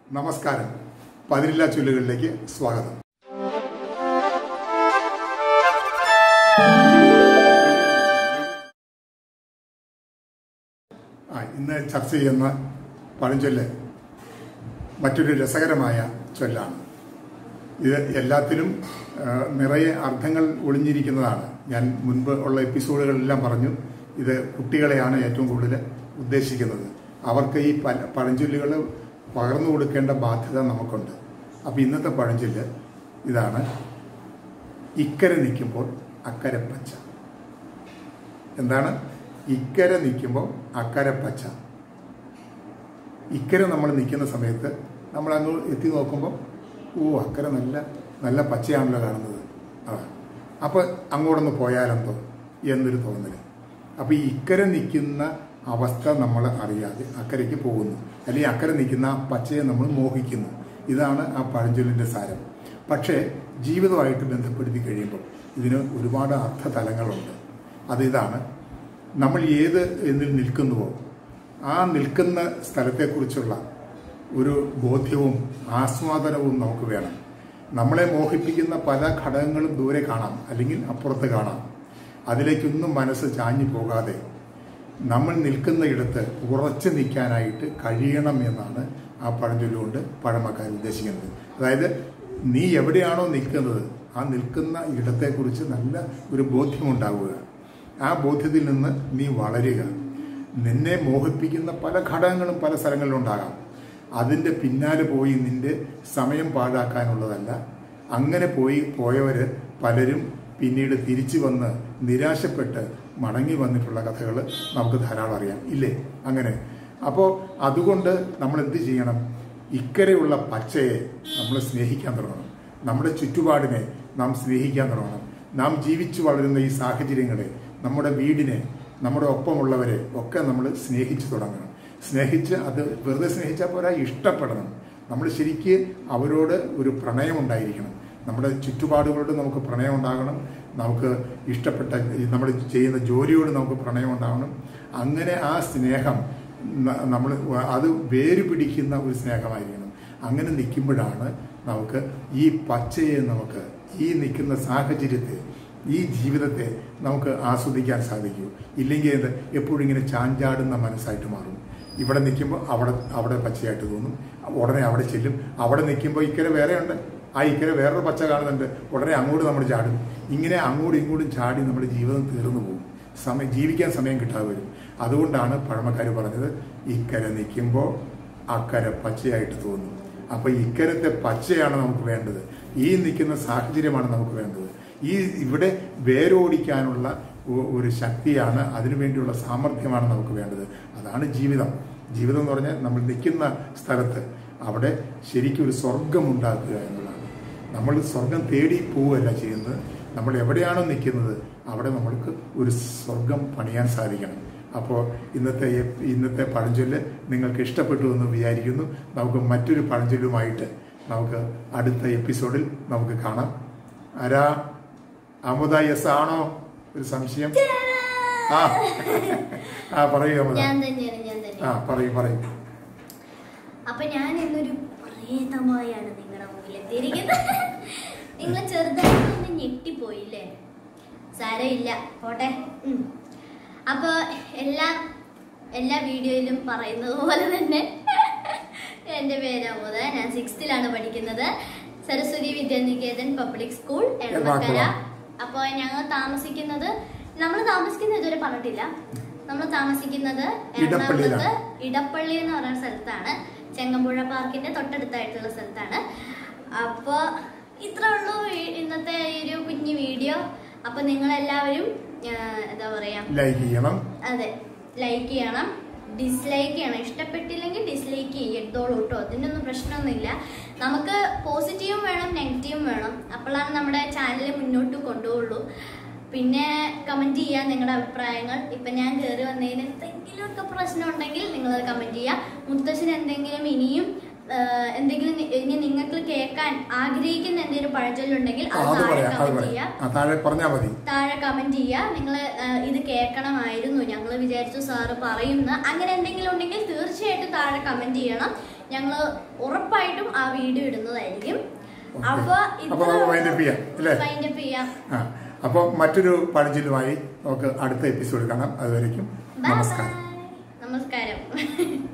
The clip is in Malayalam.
നമസ്കാരം പതിരില്ല ചൊല്ലുകളിലേക്ക് സ്വാഗതം ആ ഇന്ന് ചർച്ച ചെയ്യുന്ന പഴഞ്ചൊല്ല് മറ്റൊരു രസകരമായ ചൊല്ലാണ് ഇത് എല്ലാത്തിലും ആ, നിറയെ അർത്ഥങ്ങൾ ഒളിഞ്ഞിരിക്കുന്നതാണ് ഞാൻ മുൻപ് ഉള്ള എപ്പിസോഡുകളെല്ലാം പറഞ്ഞു ഇത് കുട്ടികളെയാണ് ഏറ്റവും കൂടുതൽ ഉദ്ദേശിക്കുന്നത് അവർക്ക് ഈ പല പഴഞ്ചൊല്ലുകൾ പകർന്നു കൊടുക്കേണ്ട ബാധ്യത നമുക്കുണ്ട് അപ്പോൾ ഇന്നത്തെ പഴഞ്ചൊല്ല് ഇതാണ് ഇക്കരെ നിൽക്കുമ്പോൾ അക്കരെ പച്ച എന്താണ് ഇക്കരെ നിൽക്കുമ്പോൾ അക്കരെ പച്ച ഇക്കരെ നമ്മൾ നിൽക്കുന്ന സമയത്ത് നമ്മൾ അങ്ങ് എത്തി നോക്കുമ്പോൾ ഓ അക്കരെ നല്ല നല്ല പച്ചയാണല്ലോ കാണുന്നത് ആ അപ്പോൾ അങ്ങോട്ടൊന്ന് പോയാലെന്തോ എന്നൊരു തോന്നൽ അപ്പോൾ ഈ ഇക്കരെ നിൽക്കുന്ന അവസ്ഥ നമ്മൾ അറിയാതെ അക്കരയ്ക്ക് പോകുന്നു അല്ലെങ്കിൽ അക്കരെ നിൽക്കുന്ന ആ പച്ചയെ നമ്മൾ മോഹിക്കുന്നു ഇതാണ് ആ പഴഞ്ചൊല്ലിൻ്റെ സാരം പക്ഷേ ജീവിതമായിട്ട് ബന്ധപ്പെടുത്തി കഴിയുമ്പോൾ ഇതിന് ഒരുപാട് അർത്ഥതലങ്ങളുണ്ട് അത് ഇതാണ് നമ്മൾ ഏത് എന്നിൽ നിൽക്കുന്നുവോ ആ നിൽക്കുന്ന സ്ഥലത്തെക്കുറിച്ചുള്ള ഒരു ബോധ്യവും ആസ്വാദനവും നമുക്ക് വേണം നമ്മളെ മോഹിപ്പിക്കുന്ന പല ഘടകങ്ങളും ദൂരെ കാണാം അല്ലെങ്കിൽ അപ്പുറത്ത് കാണാം അതിലേക്കൊന്നും മനസ്സ് ചാഞ്ഞു പോകാതെ നമ്മൾ നിൽക്കുന്ന ഇടത്ത് ഉറച്ചു നിൽക്കാനായിട്ട് കഴിയണം എന്നാണ് ആ പഴഞ്ചൊല്ലുകൊണ്ട് പഴമക്കാർ ഉദ്ദേശിക്കുന്നത് അതായത് നീ എവിടെയാണോ നിൽക്കുന്നത് ആ നിൽക്കുന്ന ഇടത്തെക്കുറിച്ച് നല്ല ഒരു ബോധ്യമുണ്ടാവുക ആ ബോധ്യത്തിൽ നിന്ന് നീ വളരുക നിന്നെ മോഹിപ്പിക്കുന്ന പല ഘടകങ്ങളും പല സ്ഥലങ്ങളിലുണ്ടാകാം അതിൻ്റെ പിന്നാലെ പോയി നിന്റെ സമയം പാഴാക്കാനുള്ളതല്ല അങ്ങനെ പോയി പോയവർ പലരും പിന്നീട് തിരിച്ചു വന്ന് നിരാശപ്പെട്ട് മടങ്ങി വന്നിട്ടുള്ള കഥകൾ നമുക്ക് ധാരാളം അറിയാം ഇല്ലേ അങ്ങനെ അപ്പോൾ അതുകൊണ്ട് നമ്മൾ എന്ത് ചെയ്യണം ഇക്കരെയുള്ള പച്ചയെ നമ്മൾ സ്നേഹിക്കാൻ തുടങ്ങണം നമ്മുടെ ചുറ്റുപാടിനെ നാം സ്നേഹിക്കാൻ തുടങ്ങണം നാം ജീവിച്ചു വളരുന്ന ഈ സാഹചര്യങ്ങളെ നമ്മുടെ വീടിനെ നമ്മുടെ ഒപ്പമുള്ളവരെ ഒക്കെ നമ്മൾ സ്നേഹിച്ചു തുടങ്ങണം സ്നേഹിച്ച് അത് വെറുതെ സ്നേഹിച്ചാൽ പോരാ ഇഷ്ടപ്പെടണം നമ്മൾ ശരിക്ക് അവരോട് ഒരു പ്രണയം ഉണ്ടായിരിക്കണം നമ്മുടെ ചുറ്റുപാടുകളോട് നമുക്ക് പ്രണയം ഉണ്ടാകണം നമുക്ക് ഇഷ്ടപ്പെട്ട നമ്മൾ ചെയ്യുന്ന ജോലിയോട് നമുക്ക് പ്രണയം ഉണ്ടാകണം അങ്ങനെ ആ സ്നേഹം നമ്മൾ അത് വേര് പിടിക്കുന്ന ഒരു സ്നേഹമായിരിക്കണം അങ്ങനെ നിൽക്കുമ്പോഴാണ് നമുക്ക് ഈ പച്ചയെ നമുക്ക് ഈ നിൽക്കുന്ന സാഹചര്യത്തെ ഈ ജീവിതത്തെ നമുക്ക് ആസ്വദിക്കാൻ സാധിക്കൂ ഇല്ലെങ്കിൽ ഇത് എപ്പോഴും ഇങ്ങനെ ചാഞ്ചാടുന്ന മനസ്സായിട്ട് മാറും ഇവിടെ നിൽക്കുമ്പോൾ അവിടെ അവിടെ പച്ചയായിട്ട് തോന്നും ഉടനെ അവിടെ ചെല്ലും അവിടെ നിൽക്കുമ്പോൾ ഇക്കരെ വേറെ ഉണ്ട് ആ ഇക്കരെ വേറൊരു പച്ച കാണുന്നുണ്ട് ഉടനെ അങ്ങോട്ട് നമ്മൾ ചാടും ഇങ്ങനെ അങ്ങോട്ടും ഇങ്ങോട്ടും ചാടി നമ്മുടെ ജീവിതം തീർന്നു പോകും സമയം ജീവിക്കാൻ സമയം കിട്ടാതെ വരും അതുകൊണ്ടാണ് പഴമക്കാർ പറഞ്ഞത് ഇക്കരെ നിൽക്കുമ്പോൾ അക്കരെ പച്ചയായിട്ട് തോന്നും അപ്പോൾ ഇക്കരത്തെ പച്ചയാണ് നമുക്ക് വേണ്ടത് ഈ നിൽക്കുന്ന സാഹചര്യമാണ് നമുക്ക് വേണ്ടത് ഈ ഇവിടെ വേരോടിക്കാനുള്ള ഒ- ഒരു ശക്തിയാണ് അതിനുവേണ്ടിയുള്ള സാമർഥ്യമാണ് നമുക്ക് വേണ്ടത് അതാണ് ജീവിതം ജീവിതം എന്ന് പറഞ്ഞാൽ നമ്മൾ നിൽക്കുന്ന സ്ഥലത്ത് അവിടെ ശരിക്കും ഒരു സ്വർഗം ഉണ്ടാക്കുക എന്നുള്ളതാണ് നമ്മൾ സ്വർഗം തേടി പോവുകയല്ല ചെയ്യുന്നത് നമ്മൾ എവിടെയാണോ നിൽക്കുന്നത് അവിടെ നമ്മൾക്ക് ഒരു സ്വർഗം പണിയാൻ സാധിക്കണം അപ്പോൾ ഇന്നത്തെ എപ്- ഇന്നത്തെ പഴഞ്ചൊല്ല് നിങ്ങൾക്ക് ഇഷ്ടപ്പെട്ടു എന്ന് വിചാരിക്കുന്നു നമുക്ക് മറ്റൊരു പഴഞ്ചൊല്ലുമായിട്ട് നമുക്ക് അടുത്ത എപ്പിസോഡിൽ നമുക്ക് കാണാം ആരാ അമുദ എസ് ആണോ ഒരു സംശയം ആ ആ പറയൂ അമുദ ഞാൻ തന്നെയാണ് ഞാൻ ആ തന്നെയാണ് പറയൂ പറയൂ അപ്പൊ ഞാൻ ഇന്നൊരു പ്രേതമായാണ് നിങ്ങളുടെ മുമ്പിൽ എത്തിയിരിക്കുന്നത് നിങ്ങൾ ചെറുതായിട്ടൊന്ന് ഞെട്ടിപ്പോയില്ലേ സാരമില്ല പോട്ടെ ഉം. അപ്പൊ എല്ലാ എല്ലാ വീഡിയോയിലും പറയുന്നത് പോലെ തന്നെ എന്റെ പേര് അമോദ ഞാൻ സിക്സ്ത്തിലാണ് പഠിക്കുന്നത് സരസ്വതി വിദ്യാനികേതൻ പബ്ലിക് സ്കൂൾ എടമക്കര എടമക്കര. അപ്പോൾ ഞങ്ങൾ താമസിക്കുന്നത് നമ്മൾ താമസിക്കുന്നത് ഇതുവരെ പറഞ്ഞിട്ടില്ല നമ്മൾ താമസിക്കുന്നത് ഇടപ്പള്ളിയിലാണ്. എറണാകുളത്ത് ഇടപ്പള്ളി എന്ന് പറയുന്ന സ്ഥലത്താണ് ചെങ്ങമ്പുഴ പാർക്കിന്റെ തൊട്ടടുത്തായിട്ടുള്ള സ്ഥലത്താണ് അപ്പോൾ ഇത്രേ ഉള്ളൂ ഈ- ഇന്നത്തെ ഈ ഒരു കുഞ്ഞു വീഡിയോ അപ്പൊ നിങ്ങൾ എല്ലാവരും എന്താ പറയാ ലൈക്ക് ചെയ്യണം അതെ ലൈക്ക് ചെയ്യണം ഡിസ്ലൈക്ക് ചെയ്യണം ഇഷ്ടപ്പെട്ടില്ലെങ്കിൽ ഡിസ്ലൈക്ക് ചെയ്യത്തോളൂ കേട്ടോ അതിനൊന്നും പ്രശ്നമൊന്നുമില്ല നമുക്ക് പോസിറ്റീവും വേണം നെഗറ്റീവും വേണം അപ്പോഴാണ് നമ്മുടെ ചാനൽ മുന്നോട്ട് കൊണ്ടുപോകുള്ളൂ പിന്നെ കമന്റ് ചെയ്യുക നിങ്ങളുടെ അഭിപ്രായങ്ങൾ ഇപ്പൊ ഞാൻ കയറി വന്നതിന് എന്തെങ്കിലുമൊക്കെ പ്രശ്നം ഉണ്ടെങ്കിൽ നിങ്ങൾ കമന്റ് ചെയ്യുക മുത്തശ്ശന് എന്തെങ്കിലും ഇനിയും ആ, എന്തെങ്കിലും നി- ഇനി നിങ്ങൾക്ക് കേൾക്കാൻ ആഗ്രഹിക്കുന്ന എന്തെങ്കിലും പഴഞ്ചൊല്ലുണ്ടെങ്കിൽ ആ, അത് അത് താഴെ പറയാം അത് കമന്റ് പറയാം ചെയ്യുക ആ താഴെ പറഞ്ഞാൽ മതി താഴെ കമന്റ് ചെയ്യുക നിങ്ങൾ ഇത് കേൾക്കണമായിരുന്നു ഞങ്ങൾ വിചാരിച്ചു സാറ് പറയുന്ന അങ്ങനെ എന്തെങ്കിലും ഉണ്ടെങ്കിൽ തീർച്ചയായിട്ടും താഴെ കമന്റ് ചെയ്യണം ഞങ്ങൾ ഉറപ്പായിട്ടും ആ വീഡിയോ ഇടുന്നതായിരിക്കും Okay. അപ്പൊ അപ്പൊ നമുക്ക് wind up ചെയ്യാം, അല്ലേ? വൈൻഡപ്പ് ചെയ്യാം ആ അപ്പോൾ മറ്റൊരു പഴഞ്ചൊല്ലുമായി നമുക്ക് അടുത്ത എപ്പിസോഡ് കാണാം അതുവരേക്കും ബൈ നമസ്കാരം നമസ്കാരം